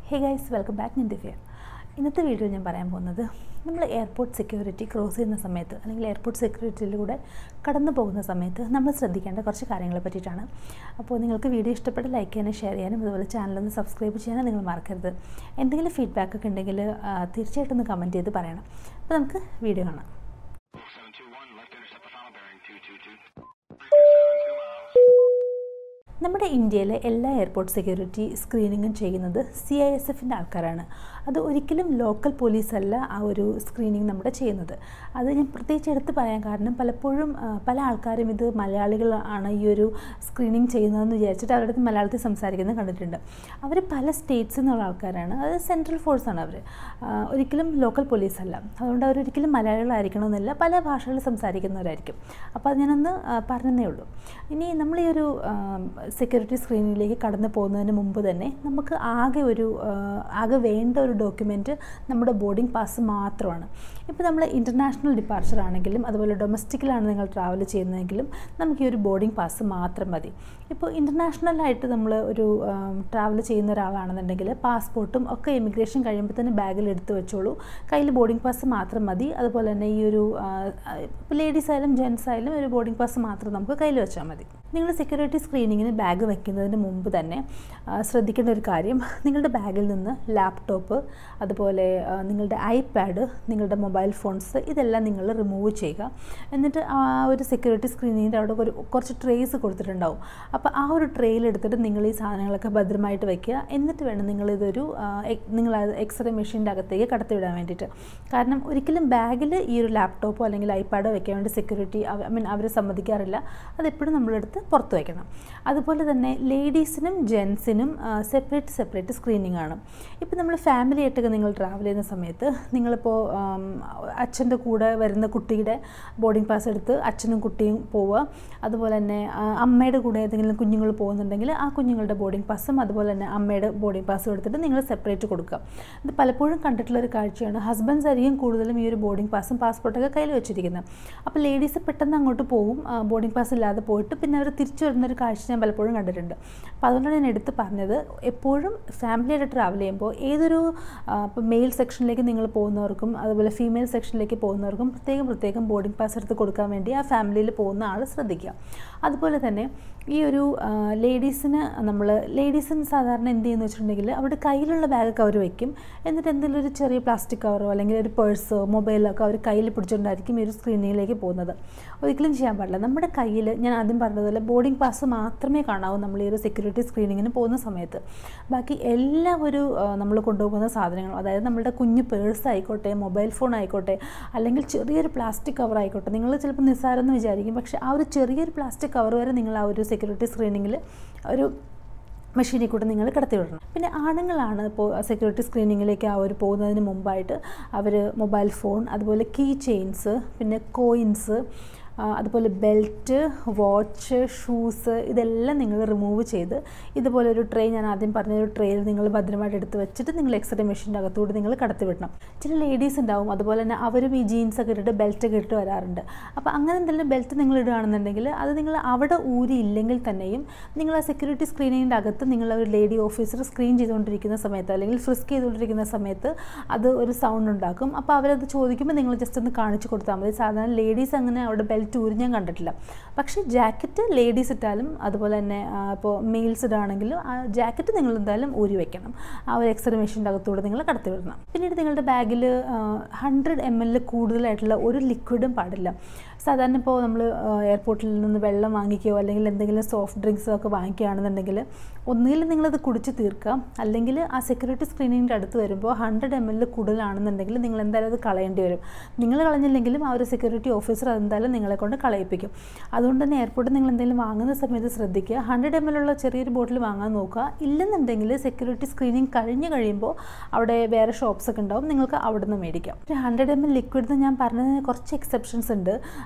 Hey guys welcome back ഞാൻ ദിവ്യ ഇന്നത്തെ video ഞാൻ പറയാൻ പോകുന്നത് നമ്മൾ എയർപോർട്ട് സെക്യൂരിറ്റി ക്രോസ് ചെയ്യുന്ന സമയത്ത് അല്ലെങ്കിൽ എയർപോർട്ട് സെക്യൂരിറ്റിയിലൂടെ കടന്നു പോകുന്ന സമയത്ത് നമ്മൾ ശ്രദ്ധിക്കേണ്ട കുറച്ച് കാര്യങ്ങളെ പറ്റിയിട്ടാണ് അപ്പോൾ നിങ്ങൾക്ക് വീഡിയോ ഇഷ്ടപ്പെട്ട് ലൈക്ക് ചെയ്യാനും ഷെയർ ചെയ്യാനും അതുപോലെ ചാനലൊന്ന് സബ്സ്ക്രൈബ് ചെയ്യാനും നിങ്ങൾ മറക്കരുത് എന്തെങ്കിലും ഫീഡ്ബാക്ക് ഒക്കെ ഉണ്ടെങ്കിൽ ആ, തീർച്ചയായിട്ടും ഒന്ന് കമൻറ്റ് ചെയ്ത് പറയണം അപ്പോൾ നമുക്ക് വീഡിയോ കാണാം 721, left intercept the final bearing 222. 272 miles. നമ്മുടെ ഇന്ത്യയിലെ എല്ലാ എയർപോർട്ട് സെക്യൂരിറ്റി സ്ക്രീനിങ്ങും ചെയ്യുന്നത് സി ഐ എസ് എഫിൻ്റെ ആൾക്കാരാണ് അത് ഒരിക്കലും ലോക്കൽ പോലീസ് അല്ല ആ ഒരു സ്ക്രീനിങ് നമ്മുടെ ചെയ്യുന്നത് അത് ഞാൻ പ്രത്യേകിച്ച് എടുത്ത് പറയാൻ കാരണം പലപ്പോഴും ആ, പല ആൾക്കാരും ഇത് മലയാളികൾ ആണ് ഈ ഒരു സ്ക്രീനിങ് ചെയ്യുന്നതെന്ന് വിചാരിച്ചിട്ട് അവരുടെ അടുത്ത് മലയാളത്തിൽ സംസാരിക്കുന്നത് കണ്ടിട്ടുണ്ട് അവർ പല സ്റ്റേറ്റ്സിൽ നിന്നുള്ള ആൾക്കാരാണ് അത് സെൻട്രൽ ഫോഴ്സാണ് അവർ ഒരിക്കലും ലോക്കൽ പോലീസ് അല്ല അതുകൊണ്ട് അവരൊരിക്കലും മലയാളികളായിരിക്കണമെന്നില്ല പല ഭാഷകളിൽ സംസാരിക്കുന്നവരായിരിക്കും അപ്പോൾ അത് ഞാനൊന്ന് ആ, പറഞ്ഞതേ ഉള്ളൂ ഇനി നമ്മൾ ഈ ഒരു സെക്യൂരിറ്റി സ്ക്രീനിങ്ങിലേക്ക് കടന്നു പോകുന്നതിന് മുമ്പ് തന്നെ നമുക്ക് ആകെ ഒരു ആ, ആകെ വേണ്ട ഒരു ഡോക്യുമെൻറ്റ് നമ്മുടെ ബോർഡിംഗ് പാസ് മാത്രമാണ് ഇപ്പോൾ നമ്മൾ ഇൻ്റർനാഷണൽ ഡിപ്പാർച്ചർ ആണെങ്കിലും അതുപോലെ ഡൊമസ്റ്റിക്കിലാണ് നിങ്ങൾ ട്രാവൽ ചെയ്യുന്നതെങ്കിലും നമുക്ക് ഈ ഒരു ബോർഡിംഗ് പാസ് മാത്രം മതി ഇപ്പോൾ ഇൻ്റർനാഷണലായിട്ട് നമ്മൾ ഒരു ട്രാവൽ ചെയ്യുന്ന ഒരാളാണെന്നുണ്ടെങ്കിൽ പാസ്പോർട്ടും ഒക്കെ ഇമിഗ്രേഷൻ കഴിയുമ്പോൾ തന്നെ ബാഗിൽ എടുത്ത് വെച്ചോളൂ കയ്യിൽ ബോർഡിംഗ് പാസ് മാത്രം മതി അതുപോലെ തന്നെ ഈ ഒരു ഇപ്പോൾ ലേഡീസ് ആയാലും ജെൻസ് ആയാലും ഒരു ബോർഡിംഗ് പാസ് മാത്രം നമുക്ക് കയ്യിൽ വെച്ചാൽ മതി നിങ്ങൾ സെക്യൂരിറ്റി സ്ക്രീനിങ്ങിന് ബാഗ് വെക്കുന്നതിന് മുമ്പ് തന്നെ ആ, ശ്രദ്ധിക്കേണ്ട ഒരു കാര്യം നിങ്ങളുടെ ബാഗിൽ നിന്ന് ലാപ്ടോപ്പ് അതുപോലെ ആ, നിങ്ങളുടെ ഐപാഡ് നിങ്ങളുടെ മൊബൈൽ ഫോൺസ് ഇതെല്ലാം നിങ്ങൾ റിമൂവ് ചെയ്യുക എന്നിട്ട് ആ ഒരു സെക്യൂരിറ്റി സ്ക്രീനിങ്ങിൻ്റെ അവിടെ ഒരു കുറച്ച് ട്രേസ് കൊടുത്തിട്ടുണ്ടാവും അപ്പോൾ ആ ഒരു ട്രേയിൽ എടുത്തിട്ട് നിങ്ങൾ ഈ സാധനങ്ങളൊക്കെ ഭദ്രമായിട്ട് വയ്ക്കുക എന്നിട്ട് വേണം നിങ്ങളിതൊരു ആ, എ- നിങ്ങൾ എക്സ്റേ മെഷീൻ്റെ അകത്തേക്ക് കടത്തിവിടാൻ വേണ്ടിയിട്ട് കാരണം ഒരിക്കലും ബാഗിൽ ഈ ഒരു ലാപ്ടോപ്പോ അല്ലെങ്കിൽ ഐപാഡോ വെക്കാൻ വേണ്ടി സെക്യൂരിറ്റി ഐ മീൻ അവർ സമ്മതിക്കാറില്ല അതെപ്പോഴും നമ്മളെടുത്ത് പുറത്ത് വയ്ക്കണം അതുപോലെ തന്നെ ലേഡീസിനും ജെൻസിനും സെപ്പറേറ്റ് സെപ്പറേറ്റ് സ്ക്രീനിങ് ആണ് ഇപ്പോൾ നമ്മൾ ഫാമിലി ആയിട്ടൊക്കെ നിങ്ങൾ ട്രാവൽ ചെയ്യുന്ന സമയത്ത് നിങ്ങളിപ്പോൾ അച്ഛൻ്റെ കൂടെ വരുന്ന കുട്ടിയുടെ ബോർഡിംഗ് പാസ് എടുത്ത് അച്ഛനും കുട്ടിയും പോവുക അതുപോലെ തന്നെ ആ, അമ്മയുടെ കൂടെ ഏതെങ്കിലും കുഞ്ഞുങ്ങൾ പോകുന്നുണ്ടെങ്കിൽ ആ കുഞ്ഞുങ്ങളുടെ ബോർഡിംഗ് പാസ്സും അതുപോലെ തന്നെ അമ്മയുടെ ബോർഡിംഗ് പാസ്സും എടുത്തിട്ട് നിങ്ങൾ സെപ്പറേറ്റ് കൊടുക്കുക ഇത് പലപ്പോഴും കണ്ടിട്ടുള്ള ഒരു കാഴ്ചയാണ് ഹസ്ബൻഡ്സ് ആയിരിക്കും കൂടുതലും ഈ ഒരു ബോർഡിംഗ് പാസ്സും പാസ്പോർട്ടൊക്കെ കയ്യിൽ വെച്ചിരിക്കുന്നത് അപ്പോൾ ലേഡീസ് പെട്ടെന്ന് അങ്ങോട്ട് പോകും ബോർഡിംഗ് പാസ് ഇല്ലാതെ പോയിട്ട് പിന്നെ അവർ തിരിച്ചു വരുന്ന ഒരു കാഴ്ച ഞാൻ പലപ്പോഴും കണ്ടിട്ടുണ്ട് അപ്പോൾ അതുകൊണ്ടാണ് ഞാൻ എടുത്ത് പറഞ്ഞത് എപ്പോഴും ഫാമിലിയായിട്ട് ട്രാവൽ ചെയ്യുമ്പോൾ ഏതൊരു ഇപ്പോൾ മെയിൽ സെക്ഷനിലേക്ക് നിങ്ങൾ പോകുന്നവർക്കും അതുപോലെ ഫീമെയിൽ സെക്ഷനിലേക്ക് പോകുന്നവർക്കും പ്രത്യേകം പ്രത്യേകം ബോർഡിംഗ് പാസ് എടുത്ത് കൊടുക്കാൻ വേണ്ടി ആ ഫാമിലിയിൽ പോകുന്ന ആൾ ശ്രദ്ധിക്കുക അതുപോലെ തന്നെ ഈ ഒരു ലേഡീസിന് നമ്മൾ ലേഡീസിന് സാധാരണ എന്ത് ചെയ്യുന്നു വെച്ചിട്ടുണ്ടെങ്കിൽ അവരുടെ കയ്യിലുള്ള ബാഗൊക്കെ അവർ വെക്കും എന്നിട്ട് എന്തെങ്കിലും ഒരു ചെറിയ പ്ലാസ്റ്റിക് കവറോ അല്ലെങ്കിൽ ഒരു പേഴ്സോ മൊബൈലോ ഒക്കെ അവർ കയ്യിൽ പിടിച്ചുകൊണ്ടായിരിക്കും ഈ ഒരു സ്ക്രീനിങ്ങിലേക്ക് പോകുന്നത് ഒരിക്കലും ചെയ്യാൻ പാടില്ല നമ്മുടെ കയ്യിൽ ഞാൻ ആദ്യം പറഞ്ഞതുപോലെ ബോർഡിംഗ് പാസ് മാത്രമേ കാണാവൂ നമ്മൾ ഈ ഒരു സെക്യൂരിറ്റി സ്ക്രീനിങ്ങിന് പോകുന്ന സമയത്ത് ബാക്കി എല്ലാ ഒരു നമ്മൾ കൊണ്ടുപോകുന്ന സാധനങ്ങളും അതായത് നമ്മുടെ കുഞ്ഞു പേഴ്സ് ആയിക്കോട്ടെ മൊബൈൽ ഫോൺ ആയിക്കോട്ടെ അല്ലെങ്കിൽ ചെറിയൊരു പ്ലാസ്റ്റിക് കവർ ആയിക്കോട്ടെ നിങ്ങൾ ചിലപ്പോൾ നിസ്സാരെന്ന് വിചാരിക്കും പക്ഷേ ആ ഒരു ചെറിയൊരു പ്ലാസ്റ്റിക് കവർ വരെ നിങ്ങൾ ആ ഒരു സെക്യൂരിറ്റി സ്ക്രീനിങ്ങിൽ ഒരു മെഷീനിൽ കൂടെ നിങ്ങൾ കടത്തി വിടണം പിന്നെ ആണുങ്ങളാണ് ഇപ്പോൾ സെക്യൂരിറ്റി സ്ക്രീനിങ്ങിലേക്ക് ആ ഒരു പോകുന്നതിന് മുമ്പായിട്ട് അവർ മൊബൈൽ ഫോൺ അതുപോലെ കീ ചെയിൻസ് പിന്നെ കോയിൻസ് അതുപോലെ ബെൽറ്റ് വാച്ച് ഷൂസ് ഇതെല്ലാം നിങ്ങൾ റിമൂവ് ചെയ്ത് ഇതുപോലെ ഒരു ട്രേ ഞാൻ ആദ്യം പറഞ്ഞ ഒരു ട്രേയിൽ നിങ്ങൾ ഭദ്രമായിട്ട് എടുത്ത് വെച്ചിട്ട് നിങ്ങൾ എക്സ്റേ മെഷീൻ്റെ അകത്തൂടെ നിങ്ങൾ കടത്തി വിടണം ചില ലേഡീസ് ഉണ്ടാവും അതുപോലെ തന്നെ അവരും ഈ ജീൻസ് ഒക്കെ ഇട്ടിട്ട് ബെൽറ്റ് ഒക്കെ ഇട്ട് വരാറുണ്ട് അപ്പോൾ അങ്ങനെ എന്തെങ്കിലും ബെൽറ്റ് നിങ്ങൾ ഇടുകയാണെന്നുണ്ടെങ്കിൽ അത് നിങ്ങൾ അവിടെ ഊരി ഇല്ലെങ്കിൽ തന്നെയും നിങ്ങൾ ആ സെക്യൂരിറ്റി സ്ക്രീനിങ്ങിൻ്റെ അകത്ത് നിങ്ങൾ ഒരു ലേഡി ഓഫീസർ സ്ക്രീൻ ചെയ്തുകൊണ്ടിരിക്കുന്ന സമയത്ത് അല്ലെങ്കിൽ ഫ്രിസ്ക് ചെയ്തുകൊണ്ടിരിക്കുന്ന സമയത്ത് അത് ഒരു സൗണ്ട് ഉണ്ടാക്കും അപ്പോൾ അവരത് ചോദിക്കുമ്പോൾ നിങ്ങൾ ജസ്റ്റ് ഒന്ന് കാണിച്ചു കൊടുത്താൽ മതി സാധാരണ ലേഡീസ് അങ്ങനെ അവിടെ ബെൽറ്റ് ഊരി ഞാൻ കണ്ടിട്ടില്ല പക്ഷേ ജാക്കറ്റ് ലേഡീസ് ഇട്ടാലും അതുപോലെ തന്നെ ആ, ഇപ്പോൾ മെയിൽസ് ഇടാണെങ്കിലും ആ ജാക്കറ്റ് നിങ്ങൾ എന്തായാലും ഊരി വെക്കണം ആ ഒരു എക്സ്റേ മെഷീൻ്റെ അകത്തൂടെ നിങ്ങൾ കടത്തി വിടണം പിന്നീട് നിങ്ങളുടെ ബാഗിൽ ഹൺഡ്രഡ് എം എൽ കൂടുതലായിട്ടുള്ള ഒരു ലിക്വിഡും പാടില്ല സാധാരണ ഇപ്പോൾ നമ്മൾ എയർപോർട്ടിൽ നിന്ന് വെള്ളം വാങ്ങിക്കുകയോ അല്ലെങ്കിൽ എന്തെങ്കിലും സോഫ്റ്റ് ഡ്രിങ്ക്സോ ഒക്കെ വാങ്ങിക്കുകയാണെന്നുണ്ടെങ്കിൽ ഒന്നുകിൽ നിങ്ങളത് കുടിച്ച് തീർക്കാം അല്ലെങ്കിൽ ആ സെക്യൂരിറ്റി സ്ക്രീനിങ്ങിൻ്റെ അടുത്ത് വരുമ്പോൾ ഹൺഡ്രഡ് എം എൽ കൂടുതലാണെന്നുണ്ടെങ്കിൽ നിങ്ങൾ എന്തായാലും അത് കളയേണ്ടി വരും നിങ്ങൾ കളഞ്ഞില്ലെങ്കിലും ആ ഒരു സെക്യൂരിറ്റി ഓഫീസർ അതെന്തായാലും നിങ്ങളെ കൊണ്ട് കളയിപ്പിക്കും അതുകൊണ്ട് തന്നെ എയർപോർട്ടിൽ നിങ്ങൾ എന്തെങ്കിലും വാങ്ങുന്ന സമയത്ത് ശ്രദ്ധിക്കുക ഹൺഡ്രഡ് എം എൽ ഉള്ള ചെറിയൊരു ബോട്ടിൽ വാങ്ങാൻ നോക്കുക ഇല്ലെന്നുണ്ടെങ്കിൽ സെക്യൂരിറ്റി സ്ക്രീനിങ് കഴിഞ്ഞ് കഴിയുമ്പോൾ അവിടെ വേറെ ഷോപ്സ് ഒക്കെ ഉണ്ടാവും നിങ്ങൾക്ക് അവിടെ നിന്ന് മേടിക്കാം ഒരു ഹൺഡ്രഡ് എം എൽ ലിക്വിഡ് എന്ന് ഞാൻ പറഞ്ഞതിന് കുറച്ച് എക്സെപ്ഷൻസ് ഉണ്ട്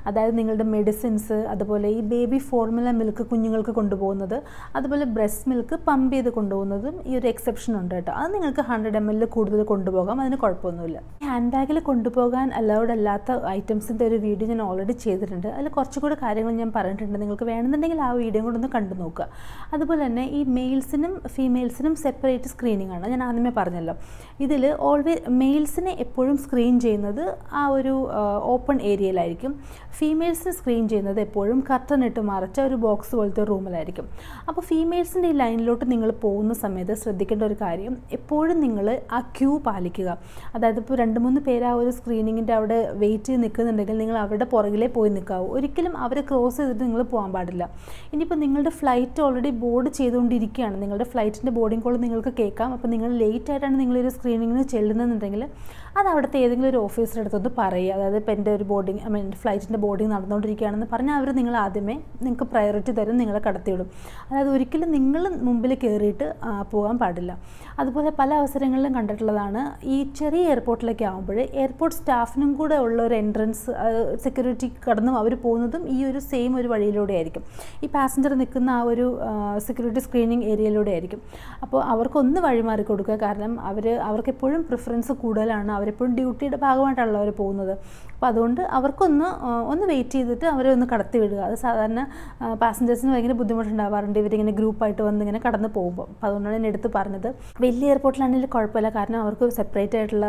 അതായത് നിങ്ങളുടെ മെഡിസിൻസ് അതുപോലെ ഈ ബേബി ഫോർമുല മിൽക്ക് കുഞ്ഞുങ്ങൾക്ക് കൊണ്ടുപോകുന്നത് അതുപോലെ ബ്രസ്റ്റ് മിൽക്ക് പമ്പ് ചെയ്ത് കൊണ്ടുപോകുന്നതും ഈ ഒരു എക്സെപ്ഷൻ ഉണ്ട് കേട്ടോ അത് നിങ്ങൾക്ക് ഹൺഡ്രഡ് എം എല്ലിൽ കൂടുതൽ കൊണ്ടുപോകാം അതിന് കുഴപ്പമൊന്നുമില്ല ഹാൻഡ് ബാഗിൽ കൊണ്ടുപോകാൻ അലൗഡ് അല്ലാത്ത ഐറ്റംസിൻ്റെ ഒരു വീഡിയോ ഞാൻ ഓൾറെഡി ചെയ്തിട്ടുണ്ട് അതിൽ കുറച്ചുകൂടി കാര്യങ്ങൾ ഞാൻ പറഞ്ഞിട്ടുണ്ട് നിങ്ങൾക്ക് വേണമെന്നുണ്ടെങ്കിൽ ആ വീഡിയോ കൂടെ ഒന്ന് കണ്ടു നോക്കുക അതുപോലെ തന്നെ ഈ മെയിൽസിനും ഫീമെയിൽസിനും സെപ്പറേറ്റ് സ്ക്രീനിങ് ആണ് ഞാൻ ആദ്യമേ പറഞ്ഞല്ലോ ഇതിൽ ഓൾവേ മെയിൽസിനെ എപ്പോഴും സ്ക്രീൻ ചെയ്യുന്നത് ആ ഒരു ഓപ്പൺ ഏരിയയിലായിരിക്കും ഫീമെയിൽസിന് സ്ക്രീൻ ചെയ്യുന്നത് എപ്പോഴും കർട്ടൻ ഇട്ട് മറച്ച ഒരു ബോക്സ് പോലത്തെ റൂമിലായിരിക്കും അപ്പോൾ ഫീമെയിൽസിൻ്റെ ഈ ലൈനിലോട്ട് നിങ്ങൾ പോകുന്ന സമയത്ത് ശ്രദ്ധിക്കേണ്ട ഒരു കാര്യം എപ്പോഴും നിങ്ങൾ ആ ക്യൂ പാലിക്കുക അതായത് ഇപ്പോൾ രണ്ട് മൂന്ന് പേര് ആ ഒരു സ്ക്രീനിങ്ങിൻ്റെ അവിടെ വെയിറ്റ് ചെയ്ത് നിൽക്കുന്നുണ്ടെങ്കിൽ നിങ്ങൾ അവരുടെ പുറകിലേ പോയി നിൽക്കാവൂ ഒരിക്കലും അവരെ ക്രോസ് ചെയ്തിട്ട് നിങ്ങൾ പോകാൻ പാടില്ല ഇനിയിപ്പോൾ നിങ്ങളുടെ ഫ്ലൈറ്റ് ഓൾറെഡി ബോർഡ് ചെയ്തുകൊണ്ടിരിക്കുകയാണ് നിങ്ങളുടെ ഫ്ലൈറ്റിൻ്റെ ബോർഡിംഗ് കോൾ നിങ്ങൾക്ക് കേൾക്കാം അപ്പോൾ നിങ്ങൾ ലേറ്റ് ആയിട്ടാണ് നിങ്ങളൊരു സ്ക്രീനിങ്ങിന് ചെല്ലുന്നതെന്നുണ്ടെങ്കിൽ അത് അവിടുത്തെ ഏതെങ്കിലും ഒരു ഓഫീസറുടെ അടുത്തൊന്ന് പറയുക അതായത് ഇപ്പോൾ എൻ്റെ ഒരു ബോർഡിംഗ് ഐ മീൻ ഫ്ലൈറ്റിൻ്റെ ബോർഡിംഗ് നടന്നുകൊണ്ടിരിക്കുകയാണെന്ന് പറഞ്ഞാൽ അവർ നിങ്ങൾ ആദ്യമേ നിങ്ങൾക്ക് പ്രയോറിറ്റി തരും നിങ്ങളെ കടത്തിവിടും അതായത് ഒരിക്കലും നിങ്ങൾ മുമ്പിൽ കയറിയിട്ട് ആ, പോകാൻ പാടില്ല അതുപോലെ പല അവസരങ്ങളിലും കണ്ടിട്ടുള്ളതാണ് ഈ ചെറിയ എയർപോർട്ടിലൊക്കെ ആകുമ്പോൾ എയർപോർട്ട് സ്റ്റാഫിനും കൂടെ ഉള്ള ഒരു എൻട്രൻസ് സെക്യൂരിറ്റി കടന്നും അവർ പോകുന്നതും ഈ ഒരു സെയിം ഒരു വഴിയിലൂടെ ആയിരിക്കും ഈ പാസഞ്ചർ നിൽക്കുന്ന ആ ഒരു സെക്യൂരിറ്റി സ്ക്രീനിങ് ഏരിയയിലൂടെ ആയിരിക്കും അപ്പോൾ അവർക്കൊന്ന് വഴിമാറി കൊടുക്കുക കാരണം അവർ അവർക്ക് എപ്പോഴും പ്രിഫറൻസ് കൂടുതലാണ് അവരെപ്പോഴും ഡ്യൂട്ടിയുടെ ഭാഗമായിട്ടാണല്ലോ അവർ പോകുന്നത് അപ്പോൾ അതുകൊണ്ട് അവർക്കൊന്ന് ആ, ഒന്ന് വെയിറ്റ് ചെയ്തിട്ട് അവരെ ഒന്ന് കടത്തി വിടുക അത് സാധാരണ പാസഞ്ചേഴ്സിന് ഭയങ്കര ബുദ്ധിമുട്ടുണ്ടാവാറുണ്ട് ഇവരിങ്ങനെ ഗ്രൂപ്പായിട്ട് വന്ന് ഇങ്ങനെ കടന്ന് പോകുമ്പോൾ അപ്പോൾ അതുകൊണ്ടാണ് ഞാൻ എടുത്ത് പറഞ്ഞത് വലിയ എയർപോർട്ടിലാണെങ്കിൽ കുഴപ്പമില്ല കാരണം അവർക്ക് സെപ്പറേറ്റ് ആയിട്ടുള്ള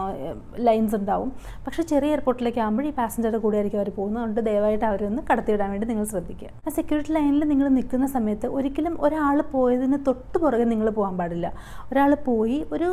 ലൈൻസ് ഉണ്ടാവും പക്ഷേ ചെറിയ എയർപോർട്ടിലേക്ക് ആകുമ്പോൾ ഈ പാസഞ്ചറുടെ കൂടെ ആയിരിക്കും അവർ പോകുന്നത് അതുകൊണ്ട് ദയവായിട്ട് അവരൊന്ന് കടത്തിവിടാൻ വേണ്ടി നിങ്ങൾ ശ്രദ്ധിക്കുക ആ സെക്യൂരിറ്റി ലൈനിൽ നിങ്ങൾ നിൽക്കുന്ന സമയത്ത് ഒരിക്കലും ഒരാൾ പോയതിന് തൊട്ട് പുറകെ നിങ്ങൾ പോകാൻ പാടില്ല ഒരാൾ പോയി ഒരു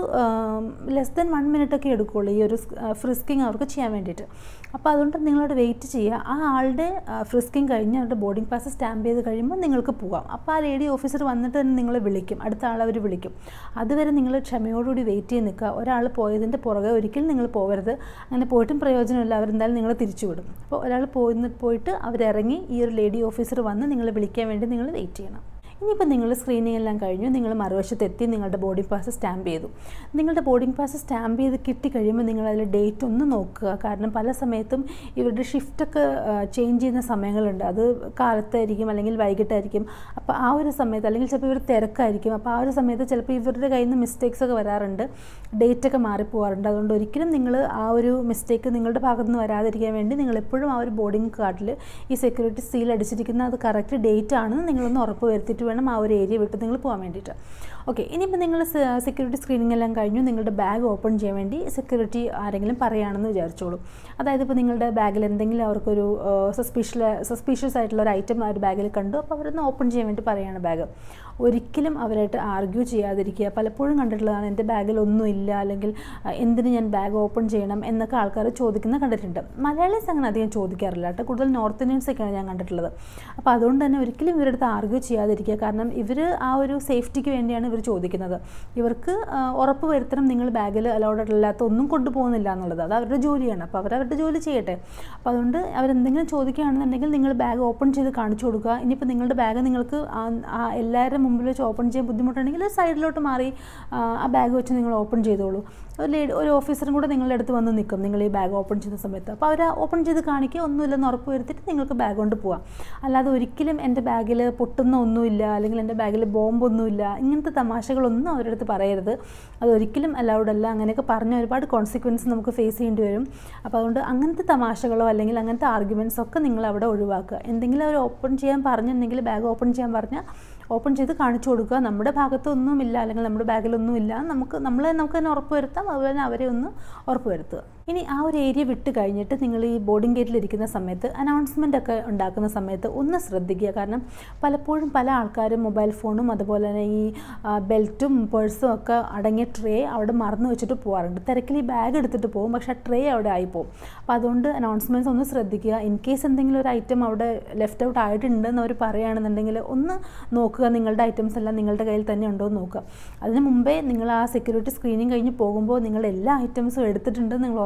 ലെസ് ദെൻ വൺ മിനിറ്റ് ഒക്കെ എടുക്കുകയുള്ളൂ ഈ ഒരു ഫ്രിസ്കിങ് അവർക്ക് ചെയ്യാൻ വേണ്ടിയിട്ട് അപ്പോൾ അതുകൊണ്ട് നിങ്ങളവിടെ വെയിറ്റ് ചെയ്യുക ആ ആളുടെ ഫ്രിസ്കിങ് കഴിഞ്ഞ് അവരുടെ ബോർഡിംഗ് പാസ് സ്റ്റാമ്പ് ചെയ്ത് കഴിയുമ്പോൾ നിങ്ങൾക്ക് പോകാം അപ്പോൾ ആ ലേഡി ഓഫീസർ വന്നിട്ട് തന്നെ നിങ്ങളെ വിളിക്കും അടുത്ത ആൾ അവർ വിളിക്കും അതുവരെ നിങ്ങൾ ക്ഷമയോടുകൂടി വെയിറ്റ് ചെയ്ത് നിൽക്കുക ഒരാൾ പോയതിൻ്റെ പുറകെ ഒരിക്കലും നിങ്ങൾ പോകരുത് അങ്ങനെ പോയിട്ടും പ്രയോജനമില്ല അവരെന്തായാലും നിങ്ങളെ തിരിച്ചു വിടും അപ്പോൾ ഒരാൾ പോയി പോയിട്ട് അവരിറങ്ങി ഈ ഒരു ലേഡി ഓഫീസർ വന്ന് നിങ്ങളെ വിളിക്കാൻ വേണ്ടി നിങ്ങൾ വെയിറ്റ് ചെയ്യണം ഇനിയിപ്പോൾ നിങ്ങൾ സ്ക്രീനിങ് എല്ലാം കഴിഞ്ഞു നിങ്ങൾ മറുവശത്തെത്തി നിങ്ങളുടെ ബോർഡിംഗ് പാസ് സ്റ്റാമ്പ് ചെയ്തു നിങ്ങളുടെ ബോർഡിംഗ് പാസ് സ്റ്റാമ്പ് ചെയ്ത് കിട്ടിക്കഴിയുമ്പോൾ നിങ്ങൾ അതിൽ ഡേറ്റ് ഒന്ന് നോക്കുക കാരണം പല സമയത്തും ഇവരുടെ ഷിഫ്റ്റൊക്കെ ചേഞ്ച് ചെയ്യുന്ന സമയങ്ങളുണ്ട് അത് കാലത്തായിരിക്കും അല്ലെങ്കിൽ വൈകിട്ടായിരിക്കും അപ്പോൾ ആ ഒരു സമയത്ത് അല്ലെങ്കിൽ ചിലപ്പോൾ ഇവർ തിരക്കായിരിക്കും അപ്പോൾ ആ ഒരു സമയത്ത് ചിലപ്പോൾ ഇവരുടെ കയ്യിൽ നിന്ന് മിസ്റ്റേക്സ് ഒക്കെ വരാറുണ്ട് ഡേറ്റ് ഒക്കെ മാറിപ്പോകാറുണ്ട് അതുകൊണ്ട് ഒരിക്കലും നിങ്ങൾ ആ ഒരു മിസ്റ്റേക്ക് നിങ്ങളുടെ ഭാഗത്തു നിന്ന് വരാതിരിക്കാൻ വേണ്ടി നിങ്ങൾ എപ്പോഴും ആ ഒരു ബോർഡിംഗ് കാർഡിൽ ഈ സെക്യൂരിറ്റി സീൽ അടിച്ചിരിക്കുന്ന അത് കറക്റ്റ് ഡേറ്റ് ആണെന്ന് നിങ്ങളൊന്ന് ഉറപ്പ് വരുത്തിയിട്ട് വേണം ആ ഒരു ഏരിയ വിട്ട് നിങ്ങൾ പോകാൻ വേണ്ടിയിട്ട് ഓക്കെ ഇനിയിപ്പോൾ നിങ്ങൾ സെക്യൂരിറ്റി സ്ക്രീനിങ് എല്ലാം കഴിഞ്ഞു നിങ്ങളുടെ ബാഗ് ഓപ്പൺ ചെയ്യാൻ വേണ്ടി സെക്യൂരിറ്റി ആരെങ്കിലും പറയുകയാണെന്ന് വിചാരിച്ചോളൂ അതായത് ഇപ്പോൾ നിങ്ങളുടെ ബാഗിൽ എന്തെങ്കിലും അവർക്കൊരു സസ്പീഷ്യൽ സസ്പീഷ്യസ് ആയിട്ടുള്ള ഒരു ഐറ്റം ആ ഒരു ബാഗിൽ കണ്ടു അപ്പോൾ അവരൊന്ന് ഓപ്പൺ ചെയ്യാൻ വേണ്ടി പറയുകയാണ് ബാഗ് ഒരിക്കലും അവരായിട്ട് ആർഗ്യൂ ചെയ്യാതിരിക്കുക പലപ്പോഴും കണ്ടിട്ടുള്ളതാണ് എൻ്റെ ബാഗിൽ ഒന്നുമില്ല അല്ലെങ്കിൽ ആ, എന്തിന് ഞാൻ ബാഗ് ഓപ്പൺ ചെയ്യണം എന്നൊക്കെ ആൾക്കാർ ചോദിക്കുന്നത് കണ്ടിട്ടുണ്ട് മലയാളീസ് അങ്ങനെ അധികം ചോദിക്കാറില്ല കേട്ടോ കൂടുതൽ നോർത്ത് ഇന്ത്യൻസ് ഒക്കെയാണ് ഞാൻ കണ്ടിട്ടുള്ളത് അപ്പോൾ അതുകൊണ്ട് തന്നെ ഒരിക്കലും ഇവരുടെ അടുത്ത് ആർഗ്യൂ ചെയ്യാതിരിക്കുക കാരണം ഇവർ ആ ഒരു സേഫ്റ്റിക്ക് വേണ്ടിയാണ് ഇവർ ചോദിക്കുന്നത് ഇവർക്ക് ആ, ഉറപ്പ് വരുത്തണം നിങ്ങൾ ബാഗിൽ അലൗഡ് അല്ലാത്ത ഒന്നും കൊണ്ടുപോകുന്നില്ല എന്നുള്ളത് അത് അവരുടെ ജോലിയാണ് അപ്പോൾ അവർ അവരുടെ ജോലി ചെയ്യട്ടെ അപ്പോൾ അതുകൊണ്ട് അവരെന്തെങ്കിലും ചോദിക്കുകയാണെന്നുണ്ടെങ്കിൽ നിങ്ങൾ ബാഗ് ഓപ്പൺ ചെയ്ത് കാണിച്ചു കൊടുക്കുക ഇനിയിപ്പോൾ നിങ്ങളുടെ ബാഗ് നിങ്ങൾക്ക് ആ- ആ എല്ലാവരുടെ മുമ്പിൽ വെച്ച് ഓപ്പൺ ചെയ്യാൻ ബുദ്ധിമുട്ടുണ്ടെങ്കിൽ സൈഡിലോട്ട് മാറി ആ, ആ ബാഗ് വെച്ച് നിങ്ങൾ ഓപ്പൺ ചെയ്തോളൂ ഒരു ലേഡി ഒരു ഓഫീസറും കൂടെ നിങ്ങളുടെ അടുത്ത് വന്ന് നിൽക്കും നിങ്ങൾ ഈ ബാഗ് ഓപ്പൺ ചെയ്യുന്ന സമയത്ത് അപ്പോൾ അവർ ഓപ്പൺ ചെയ്ത് കാണിക്കുക ഒന്നുമില്ലെന്ന് ഉറപ്പ് വരുത്തിയിട്ട് നിങ്ങൾക്ക് ബാഗ് കൊണ്ട് പോവാം അല്ലാതെ ഒരിക്കലും എൻ്റെ ബാഗിൽ പൊട്ടുന്ന ഒന്നുമില്ല അല്ലെങ്കിൽ എൻ്റെ ബാഗിൽ ബോംബൊന്നുമില്ല ഇങ്ങനത്തെ തമാശകളൊന്നും അവരുടെ അടുത്ത് പറയരുത് അത് ഒരിക്കലും അലൗഡ് അല്ല അങ്ങനെയൊക്കെ പറഞ്ഞ ഒരുപാട് കോൺസിക്വൻസ് നമുക്ക് ഫേസ് ചെയ്യേണ്ടി വരും അപ്പോൾ അതുകൊണ്ട് അങ്ങനത്തെ തമാശകളോ അല്ലെങ്കിൽ അങ്ങനത്തെ ആർഗ്യുമെൻറ്റ്സ് ഒക്കെ നിങ്ങൾ അവിടെ ഒഴിവാക്കുക എന്തെങ്കിലും അവർ ഓപ്പൺ ചെയ്യാൻ പറഞ്ഞിട്ടുണ്ടെങ്കിൽ ബാഗ് ഓപ്പൺ ചെയ്യാൻ പറഞ്ഞാൽ ഓപ്പൺ ചെയ്ത് കാണിച്ചു കൊടുക്കുക നമ്മുടെ ഭാഗത്തൊന്നുമില്ല അല്ലെങ്കിൽ നമ്മുടെ ബാഗിലൊന്നുമില്ല നമുക്ക് നമ്മൾ നമുക്ക് തന്നെ ഉറപ്പ് വരുത്താം അതുപോലെ തന്നെ അവരെ ഒന്ന് ഉറപ്പ് വരുത്തുക ഇനി ആ ഒരു ഏരിയ വിട്ട് കഴിഞ്ഞിട്ട് നിങ്ങൾ ഈ ബോർഡിംഗ് ഗേറ്റിൽ ഇരിക്കുന്ന സമയത്ത് അനൗൺസ്മെൻ്റ് ഒക്കെ ഉണ്ടാക്കുന്ന സമയത്ത് ഒന്ന് ശ്രദ്ധിക്കുക കാരണം പലപ്പോഴും പല ആൾക്കാരും മൊബൈൽ ഫോണും അതുപോലെ തന്നെ ഈ ആ, ബെൽറ്റും പേഴ്സും ഒക്കെ അടങ്ങിയ ട്രേ അവിടെ മറന്നു വെച്ചിട്ട് പോകാറുണ്ട് തിരക്കിൽ ഈ ബാഗ് എടുത്തിട്ട് പോകും പക്ഷേ ആ ട്രേ അവിടെ ആയിപ്പോവും അപ്പോൾ അതുകൊണ്ട് അനൗൺസ്മെൻറ്റ്സ് ഒന്ന് ശ്രദ്ധിക്കുക ഇൻ കേസ് എന്തെങ്കിലും ഒരു ഐറ്റം അവിടെ ലെഫ്റ്റ് ഔട്ട് ആയിട്ടുണ്ടെന്ന് അവർ പറയുകയാണെന്നുണ്ടെങ്കിൽ ഒന്ന് നോക്കുക നിങ്ങളുടെ ഐറ്റംസ് എല്ലാം നിങ്ങളുടെ കയ്യിൽ തന്നെ ഉണ്ടോ എന്ന് നോക്കുക അതിന് മുമ്പേ നിങ്ങൾ ആ സെക്യൂരിറ്റി സ്ക്രീനിങ് കഴിഞ്ഞ് പോകുമ്പോൾ നിങ്ങൾ എല്ലാ ഐറ്റംസും എടുത്തിട്ടുണ്ടെന്ന് നിങ്ങൾ ഉറപ്പ്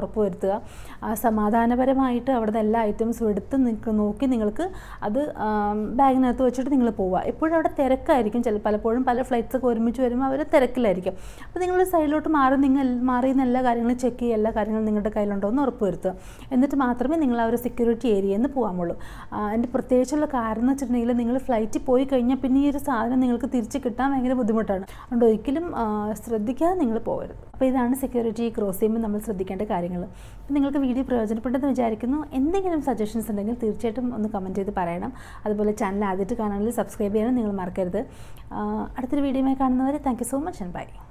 ഉറപ്പ് വരുത്തുക ആ, സമാധാനപരമായിട്ട് അവിടുത്തെ എല്ലാ ഐറ്റംസും എടുത്ത് നിങ്ങൾക്ക് നോക്കി നിങ്ങൾക്ക് അത് ആം, ബാഗിനകത്ത് വെച്ചിട്ട് നിങ്ങൾ പോവുക എപ്പോഴും അവിടെ തിരക്കായിരിക്കും ചില പലപ്പോഴും പല ഫ്ലൈറ്റ്സ് ഒക്കെ ഒരുമിച്ച് വരുമ്പോൾ അവർ തിരക്കിലായിരിക്കും അപ്പോൾ നിങ്ങൾ സൈഡിലോട്ട് മാറി നിങ്ങൾ മാറി നിന്ന് എല്ലാ കാര്യങ്ങളും ചെക്ക് ചെയ്യുക എല്ലാ കാര്യങ്ങളും നിങ്ങളുടെ കയ്യിലുണ്ടോ എന്ന് ഉറപ്പ് വരുത്തുക എന്നിട്ട് മാത്രമേ നിങ്ങൾ ആ ഒരു സെക്യൂരിറ്റി ഏരിയയിൽ നിന്ന് പോകാമുള്ളൂ അതിൻ്റെ പ്രത്യേകിച്ചുള്ള കാരണം എന്ന് വെച്ചിട്ടുണ്ടെങ്കിൽ നിങ്ങൾ ഫ്ലൈറ്റിൽ പോയി കഴിഞ്ഞാൽ പിന്നെ ഈ ഒരു സാധനം നിങ്ങൾക്ക് തിരിച്ച് കിട്ടാൻ ഭയങ്കര ബുദ്ധിമുട്ടാണ് അതുകൊണ്ട് ഒരിക്കലും ആ, ശ്രദ്ധിക്കാതെ നിങ്ങൾ പോകരുത് അപ്പോൾ ഇതാണ് സെക്യൂരിറ്റി ക്രോസ് ചെയ്യുമ്പോൾ നമ്മൾ ശ്രദ്ധിക്കേണ്ട കാര്യങ്ങൾ അപ്പോൾ നിങ്ങൾക്ക് വീഡിയോ പ്രയോജനപ്പെട്ടെന്ന് വിചാരിക്കുന്നു എന്തെങ്കിലും സജഷൻസ് ഉണ്ടെങ്കിൽ തീർച്ചയായിട്ടും ഒന്ന് കമൻറ്റ് ചെയ്ത് പറയണം അതുപോലെ ചാനൽ ആദ്യമായിട്ട് കാണാണെങ്കിൽ സബ്സ്ക്രൈബ് ചെയ്യാനും നിങ്ങൾ മറക്കരുത് ആ, അടുത്തൊരു വീഡിയോയുമായി കാണുന്നവരെ thank you so much and by